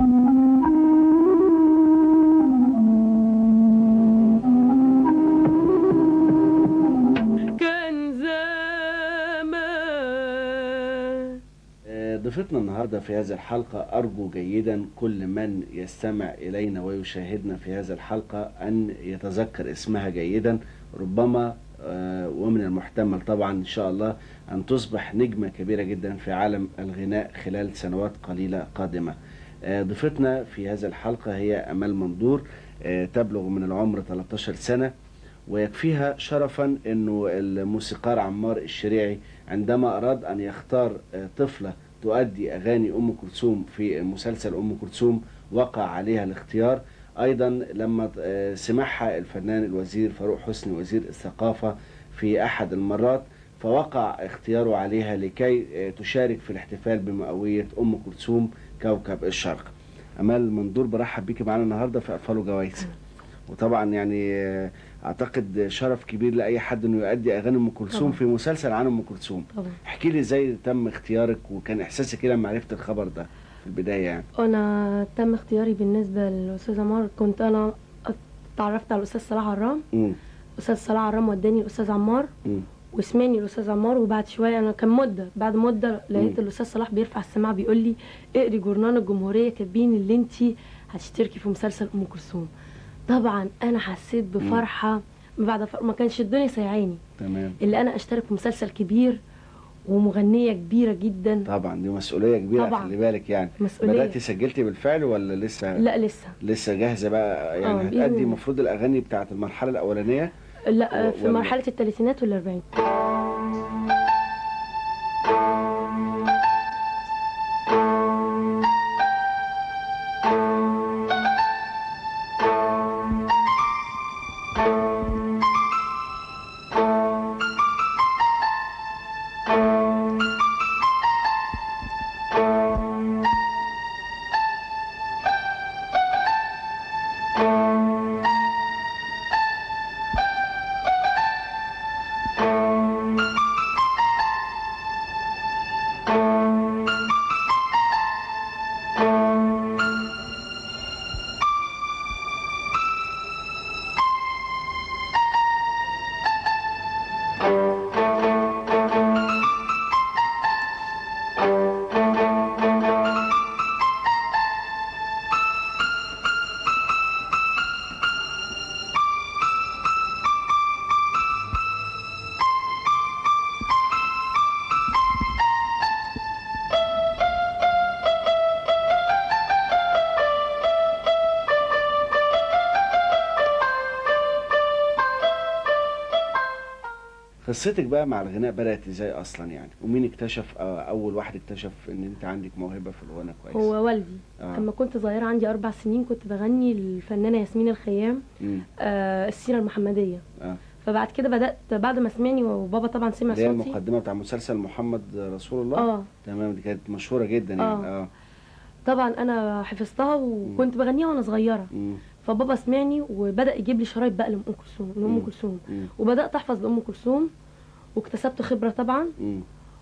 كان زمان آه، ضيفتنا النهاردة في هذه الحلقة أرجو جيدا كل من يستمع إلينا ويشاهدنا في هذه الحلقة أن يتذكر اسمها جيدا ربما آه، ومن المحتمل طبعا إن شاء الله أن تصبح نجمة كبيرة جدا في عالم الغناء خلال سنوات قليلة قادمة آه، ضيفتنا في هذه الحلقة هي أمال مندور آه، تبلغ من العمر 13 سنة ويكفيها شرفا انه الموسيقار عمار الشريعي عندما اراد ان يختار آه، طفله تؤدي اغاني ام كلثوم في مسلسل ام كلثوم وقع عليها الاختيار ايضا لما آه، سمعها الفنان الوزير فاروق حسني وزير الثقافه في احد المرات فوقع اختياره عليها لكي آه، تشارك في الاحتفال بمئويه ام كلثوم كوكب الشرق امال مندور برحب بيكي معانا النهارده في اطفال وجوايز وطبعا يعني آه، اعتقد شرف كبير لاي حد انه يؤدي اغاني ام كلثوم طبعا. في مسلسل عن ام كلثوم طبعا احكي لي ازاي تم اختيارك وكان احساسك ايه لما عرفت الخبر ده في البدايه يعني انا تم اختياري بالنسبه للاستاذ عمار كنت انا اتعرفت على الاستاذ صلاح عرام امم الاستاذ صلاح عرام وداني الاستاذ عمار امم واسماني الاستاذ عمار وبعد شويه انا كان مده بعد مده لقيت مم. الاستاذ صلاح بيرفع السماعه بيقول لي اقري جورنال الجمهوريه كاتبين اللي انت هتشتركي في مسلسل ام كلثوم طبعا انا حسيت بفرحه ما بعد فر... ما كانش الدنيا سايعاني تمام اللي انا اشترك في مسلسل كبير ومغنيه كبيره جدا طبعا دي مسؤوليه كبيره طبعا. خلي بالك يعني مسؤوليه بداتي سجلتي بالفعل ولا لسه لا لسه لسه جاهزه بقى آه، يعني بإذن هتأدي الله. المفروض الاغاني بتاعت المرحله الاولانيه لا و- في ولا- مرحله الثلاثينات والاربعين قصتك بقى مع الغناء بدات ازاي اصلا يعني ومين اكتشف آه، اول واحد اكتشف ان انت عندك موهبه في الغنى كويس هو والدي آه. لما كنت صغيره عندي اربع سنين كنت بغني الفنانه ياسمين الخيام مم. آه السيره المحمديه اه فبعد كده بدات بعد ما سمعني وبابا طبعا سمع اللي هي صوتي المقدمه بتاع مسلسل محمد رسول الله اه تمام دي كانت مشهوره جدا يعني آه. اه طبعا انا حفظتها وكنت بغنيها وانا صغيره مم. فبابا سمعني وبدا يجيب لي شرايط بقى لام كلثوم لام مم. كلثوم مم. وبدات احفظ لام كلثوم واكتسبت خبره طبعا مم.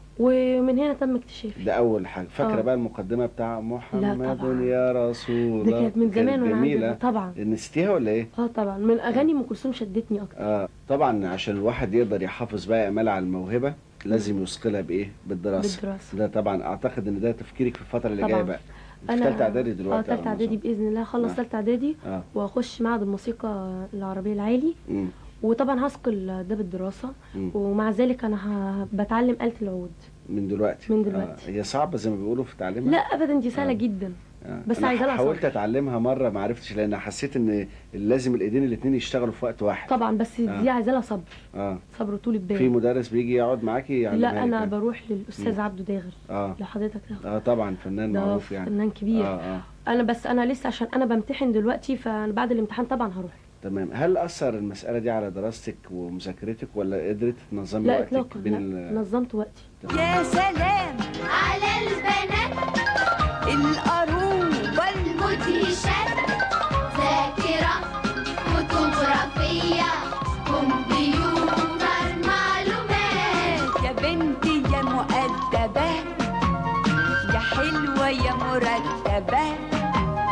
ومن هنا تم اكتشافي ده اول حاجه فاكره آه. بقى المقدمه بتاع محمد طبعا. يا رسول الله دي كانت من زمان وانا جميله عندي طبعا نسيتيها ولا ايه اه طبعا من اغاني ام كلثوم شدتني اكتر اه طبعا عشان الواحد يقدر يحافظ بقى امال على الموهبه لازم يثقلها بايه بالدراسه بالدراسه ده طبعا اعتقد ان ده تفكيرك في الفتره اللي طبعا. جايه بقى في أنا- ثالثه اعدادي اه دلوقتي على تالتة ما اعدادي أظن. باذن الله اخلص آه. تالتة اعدادي اه واخش معهد الموسيقى العربيه العالي مم. وطبعا هثقل ده بالدراسه مم. ومع ذلك انا ه- بتعلم آلة العود من دلوقتي من آه. دلوقتي. هي صعبه زي ما بيقولوا في تعليمها لا ابدا دي سهله آه. جدا آه. بس أنا عايزة لها حاولت صبر. اتعلمها مره ما عرفتش لان حسيت ان لازم الايدين الاثنين يشتغلوا في وقت واحد طبعا بس آه. دي عايزه لها صبر اه صبر وطول في البال مدرس بيجي يقعد معاكي يعلمها لا لك انا يعني. بروح للاستاذ عبده داغر اه لو حضرتك تاخد اه طبعا فنان ده معروف يعني فنان كبير اه اه انا بس انا لسه عشان انا بمتحن دلوقتي فبعد الامتحان طبعا هروح تمام هل اثر المساله دي على دراستك ومذاكرتك ولا قدرت تنظمي لا وقتك اطلاقا بين لا ال... نظمت وقتي يا سلام على البنات القروبة مدهشات ذاكرة فوتوغرافية كمبيوتر معلومات يا بنتي يا مؤدبة يا حلوة يا مرتبة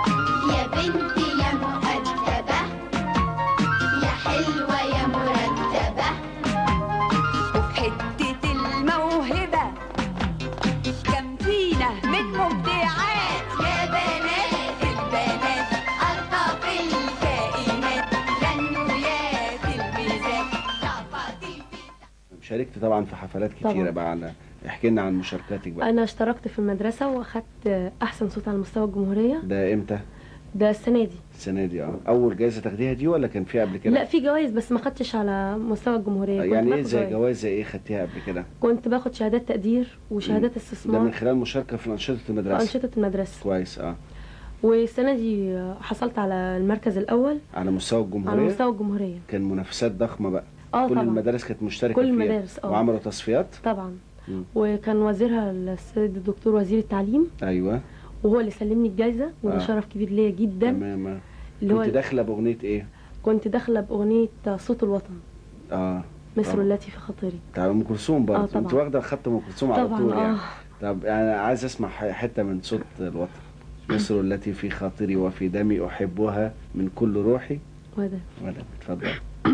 شاركت طبعا في حفلات كتيره طبعاً. بقى على احكي لنا عن مشاركاتك بقى انا اشتركت في المدرسه واخدت احسن صوت على مستوى الجمهوريه ده امتى ده السنه دي السنه دي اه اول جائزه تاخديها دي ولا كان في قبل كده لا في جوائز بس ما خدتش على مستوى الجمهوريه كنت يعني ايه باخد زي جوائز. جوائز ايه خدتيها قبل كده كنت باخد شهادات تقدير وشهادات ده من استثمار خلال مشاركه في انشطه في المدرسه انشطه المدرسه كويس اه والسنه دي حصلت على المركز الاول على مستوى على الجمهوريه مستوى الجمهوريه كان منافسات ضخمه بقى اه كل طبعا المدارس كانت مشتركه كل فيها المدارس اه وعملوا تصفيات طبعا مم. وكان وزيرها السيد الدكتور وزير التعليم ايوه وهو اللي سلمني الجائزه وده آه. شرف كبير ليا جدا تمام آه. اللي كنت هو داخله باغنيه ايه كنت داخله باغنيه صوت الوطن اه مصر طبعا. التي في خاطري بتاع ام كلثوم برضه آه، طبعا. انت واخده خط ام كلثوم على طبعا طول يعني اه طب انا عايز اسمع ح- حته من صوت الوطن مصر التي في خاطري وفي دمي احبها من كل روحي وده ولا اتفضل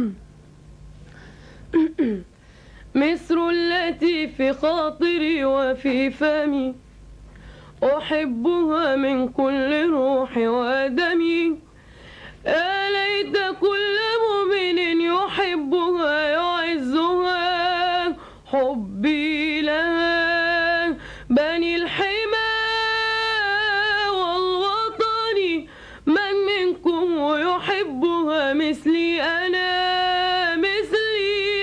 مصر التي في خاطري وفي فمي أحبها من كل روحي ودمي يا ليت كل مؤمن يحبها يعزها حبي لها بني الحمى والوطن من منكم يحبها مثلي أنا مثلي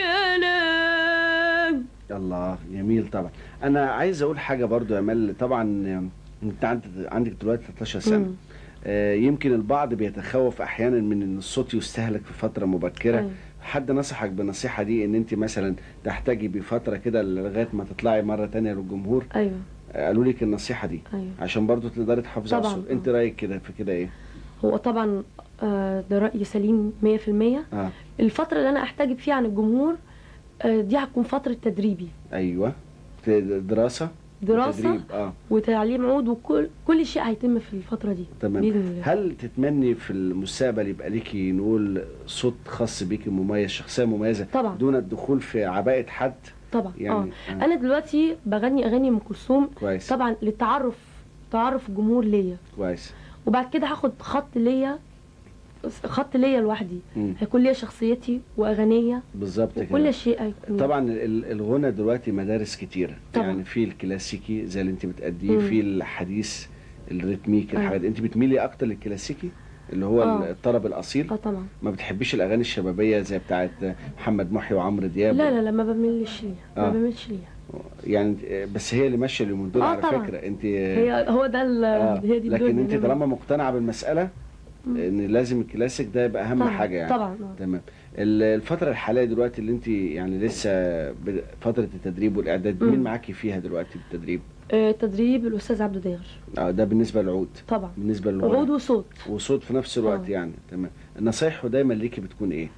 أنا الله جميل طبعا انا عايز اقول حاجه برضو يا مال طبعا انت عندك عندك دلوقتي 13 سنه مم. آه، يمكن البعض بيتخوف احيانا من ان الصوت يستهلك في فتره مبكره أيوة. حد نصحك بالنصيحه دي ان انت مثلا تحتاجي بفتره كده لغايه ما تطلعي مره تانية للجمهور أيوه آه، قالوا لك النصيحه دي أيوه عشان برضو تقدري تحافظي على طبعاً، الصوت آه. انت رايك كده في كده ايه هو طبعا آه، ده رأي سليم 100% اه الفترة اللي أنا أحتجب فيها عن الجمهور آه، دي هتكون فترة تدريبي ايوه ت- دراسه دراسة وتدريب اه وتعليم عود وكل كل شيء هيتم في الفترة دي تمام بإذن الله هل تتمني في المستقبل يبقى ليكي نقول صوت خاص بيكي مميز شخصية مميزة طبعا دون الدخول في عباءة حد طبعا يعني اه آه. أنا دلوقتي بغني أغاني أم كلثوم كويس طبعا للتعرف تعرف الجمهور ليا كويس وبعد كده هاخد خط ليا خط ليا لوحدي مم. هيكون ليا شخصيتي وأغنية بالظبط وكل كده شيء هيكون طبعا ال- الغنى دلوقتي مدارس كتيرة طبعا. يعني في الكلاسيكي زي اللي انت بتأديه مم. في الحديث الريتميك أيوة. الحاجات انت بتميلي اكتر للكلاسيكي اللي هو آه. الطرب الاصيل اه طبعا ما بتحبيش الاغاني الشبابيه زي بتاعت محمد محي وعمرو دياب لا لا لا ما بملش ليها آه. ما بملش ليها يعني بس هي اللي ماشيه اليومين دول آه على طبعاً. فكره انت هي هو ده ال- آه. هي دي لكن الدنيا انت إنما- طالما مقتنعه بالمساله مم. ان لازم الكلاسيك ده يبقى اهم طبعاً، حاجه يعني طبعا آه. تمام ال- الفتره الحاليه دلوقتي اللي انت يعني لسه بد- فتره التدريب والاعداد مم. مين معاكي فيها دلوقتي بالتدريب آه، تدريب الاستاذ عبده داغر اه ده بالنسبه للعود طبعا بالنسبه عود للغنى وصوت وصوت في نفس الوقت آه. يعني تمام نصايحه دايما ليكي بتكون ايه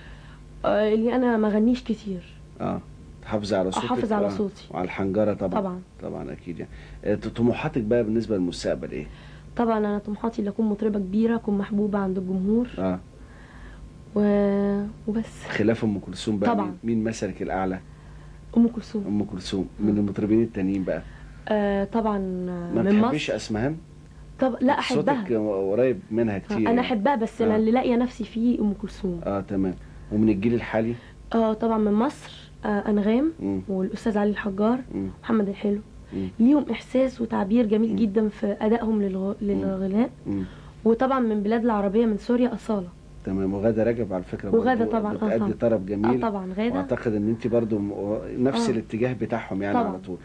آه، اللي انا ما غنيش كتير اه تحافظي على صوتك احافظ على آه. صوتي وعلى الحنجره طبعا طبعا طبعا اكيد يعني آه، طموحاتك بقى بالنسبه للمستقبل ايه طبعا انا طموحاتي اللي اكون مطربه كبيره اكون محبوبه عند الجمهور اه و... وبس خلاف ام كلثوم بقى طبعاً. مين, مين مثلك الاعلى ام كلثوم ام كلثوم من المطربين التانيين بقى آه طبعا آه، ما من بتحبيش مصر اسمهان طب لا صوتك احبها قريب منها كتير انا يعني. احبها بس آه. انا اللي لاقيه نفسي فيه ام كلثوم اه تمام ومن الجيل الحالي اه طبعا من مصر آه انغام مم. والاستاذ علي الحجار مم. محمد الحلو مم. ليهم احساس وتعبير جميل مم. جدا في ادائهم للغ... للغناء مم. وطبعا من بلاد العربيه من سوريا اصاله تمام وغاده رجب على فكره وغادة برضو طبعاً، آه بتأدي طبعاً. طرب جميل اه طبعا غاده واعتقد ان انت برضو م- نفس آه. الاتجاه بتاعهم يعني طبعاً. على طول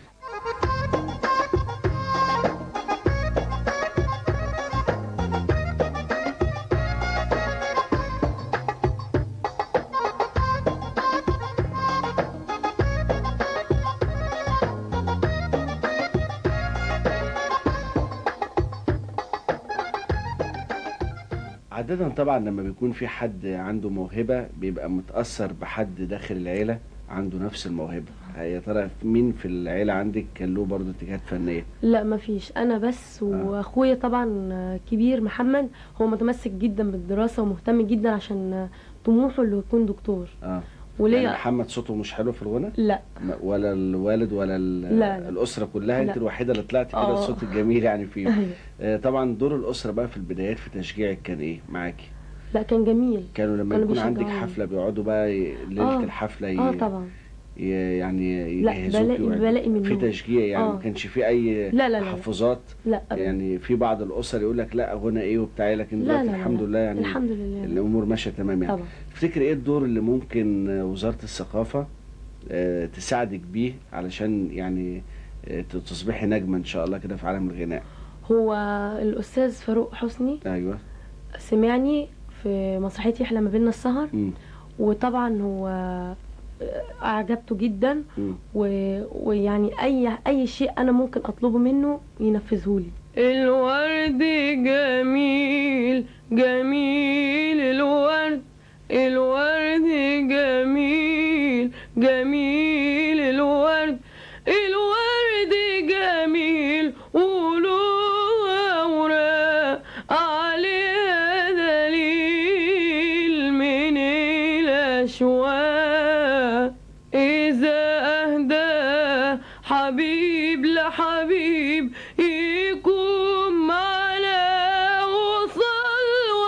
عادة طبعا لما بيكون في حد عنده موهبة بيبقى متأثر بحد داخل العيلة عنده نفس الموهبة يا ترى مين في العيلة عندك كان له برضه اتجاهات فنية لا مفيش انا بس واخويا طبعا آه، كبير محمد هو متمسك جدا بالدراسه ومهتم جدا عشان آه، طموحه اللي يكون دكتور اه يعني وليا محمد صوته مش حلو في الغنى لا م- ولا الوالد ولا ال- لا، لا. الأسرة كلها انت لا. الوحيدة اللي طلعت كده آه. الصوت الجميل يعني فيه أيوة. آه طبعا دور الأسرة بقى في البدايات في تشجيعك كان ايه معاكي لا كان جميل كانوا لما كانوا يكون عندك بيشجعوني. حفلة بيقعدوا بقى ي- ليلة آه. الحفلة ي... اه طبعا ي- يعني لا، يجهزوكي بلاقي- ويعملوا- بلاقي في منهم. تشجيع يعني آه. ما كانش في اي لا، لا، لا. تحفظات لا أبداً. يعني في بعض الاسر يقول لك لا غنى ايه وبتاع لكن لا دلوقتي لا لا الحمد لا. لله يعني الحمد لله الامور ماشيه تمام يعني طبعا تفتكر ايه الدور اللي ممكن وزاره الثقافه آه، تساعدك بيه علشان يعني آه، تصبحي نجمه ان شاء الله كده في عالم الغناء هو الاستاذ فاروق حسني ايوه سمعني في مسرحيه يحلى ما بيننا السهر مم. وطبعا هو اعجبته جدا مم. و... ويعني اي اي شيء انا ممكن اطلبه منه ينفذه لي الورد جميل جميل الورد الورد جميل جميل الورد الورد جميل وله أوراق عليها دليل من الأشواق إذا أهدى حبيب لحبيب يكون معنا وصل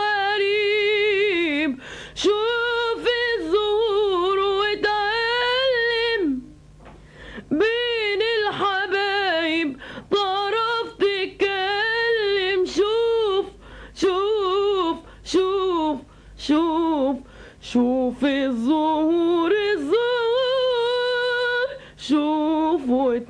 وريب شوف الزهور واتعلم بين الحبايب تعرف تتكلم شوف شوف شوف شوف شوف الزهور الزهور شوف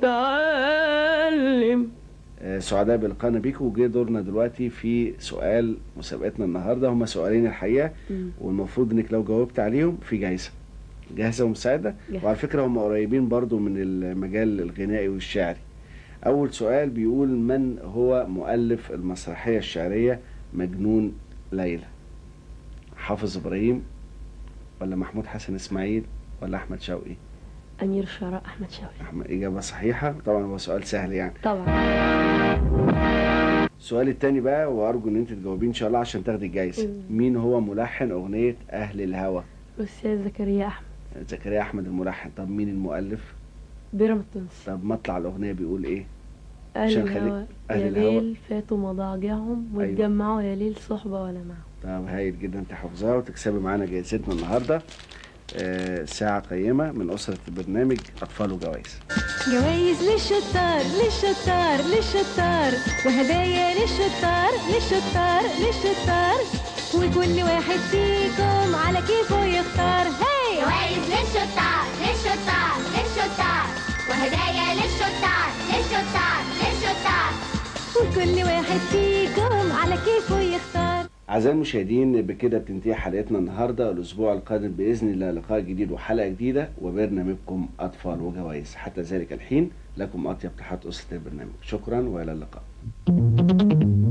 وتعلم آه، سعداء بلقائنا بيكم وجه دورنا دلوقتي في سؤال مسابقتنا النهارده هما سؤالين الحقيقه والمفروض انك لو جاوبت عليهم في جايزه جاهزه ومساعده جاهزة. وعلى فكره هم قريبين برضو من المجال الغنائي والشعري اول سؤال بيقول من هو مؤلف المسرحيه الشعريه مجنون ليلى حافظ ابراهيم ولا محمود حسن اسماعيل ولا احمد شوقي أمير الشعراء أحمد شوقي أحمد اجابه صحيحه طبعا هو سؤال سهل يعني طبعا السؤال التاني بقى وارجو ان انت تجاوبيه ان شاء الله عشان تاخدي الجايزه مم. مين هو ملحن اغنيه اهل الهوى الأستاذ زكريا أحمد زكريا احمد الملحن طب مين المؤلف بيرم التونسي طب مطلع الاغنيه بيقول ايه أهل عشان خليك- الهوى أهل يا الهوى. ليل فاتوا مضاجعهم أيوة. واتجمعوا يا ليل صحبة ولا معهم طب هايل جدا انت حافظاها وتكسبي معانا جائزتنا النهارده آه، ساعة قيمة من أسرة البرنامج أطفال وجوائز جوايز للشطار للشطار للشطار وهدايا للشطار للشطار للشطار وكل واحد فيكم على كيفه يختار هي جوائز للشطار للشطار للشطار وهدايا للشطار للشطار للشطار وكل واحد فيكم على كيفه يختار أعزائي المشاهدين بكده بتنتهي حلقتنا النهاردة الأسبوع القادم بإذن الله لقاء جديد وحلقة جديدة وبرنامجكم أطفال وجوائز حتى ذلك الحين لكم أطيب تحيات أسرة البرنامج شكرا وإلى اللقاء